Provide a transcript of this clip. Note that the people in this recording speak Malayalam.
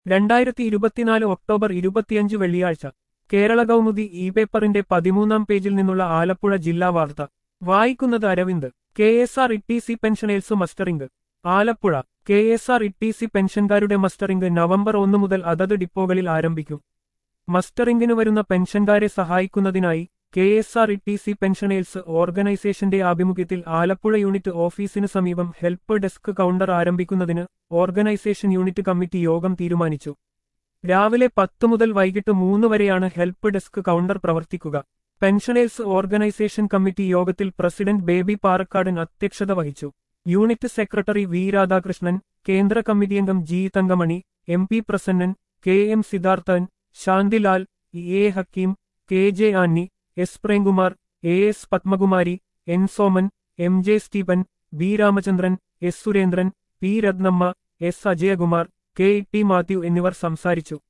രണ്ടായിരത്തി ഇരുപത്തിനാല് ഒക്ടോബർ ഇരുപത്തിയഞ്ച് വെള്ളിയാഴ്ച കേരള കൗമുദി ഇ പേപ്പറിന്റെ പതിമൂന്നാം പേജിൽ നിന്നുള്ള ആലപ്പുഴ ജില്ലാ വാർത്ത വായിക്കുന്നത് Aravind K S R E T C pensioners mustering Alappuzha K S R E T C പെൻഷൻകാരുടെ mustering November ഒന്ന് മുതൽ അതത് ഡിപ്പോകളിൽ ആരംഭിക്കും മസ്റ്ററിംഗിന് വരുന്ന പെൻഷൻകാരെ സഹായിക്കുന്നതിനായി K S R E T C pensioners ഓർഗനൈസേഷന്റെ ആഭിമുഖ്യത്തിൽ ആലപ്പുഴ യൂണിറ്റ് ഓഫീസിന് സമീപം ഹെൽപ്പ് ഡെസ്ക് കൗണ്ടർ ആരംഭിക്കുന്നതിന് ഓർഗനൈസേഷൻ യൂണിറ്റ് കമ്മിറ്റി യോഗം തീരുമാനിച്ചു രാവിലെ പത്ത് മുതൽ വൈകിട്ട് മൂന്ന് വരെയാണ് ഹെൽപ്പ് ഡെസ്ക് കൗണ്ടർ പ്രവർത്തിക്കുക പെൻഷനേഴ്സ് ഓർഗനൈസേഷൻ കമ്മിറ്റി യോഗത്തിൽ പ്രസിഡന്റ് ബേബി പാറക്കാടൻ അധ്യക്ഷത വഹിച്ചു യൂണിറ്റ് സെക്രട്ടറി വി രാധാകൃഷ്ണൻ കേന്ദ്ര കമ്മിറ്റി അംഗം G Thankamani M P Prasannan K M Siddharthan Shantilal E A Hakeem K J Annie S Premkumar A S Padmakumari N Soman M J Stephen B Ramachandran S Surendran P Rathnamma S Ajayakumar K T Mathew എന്നിവർ സംസാരിച്ചു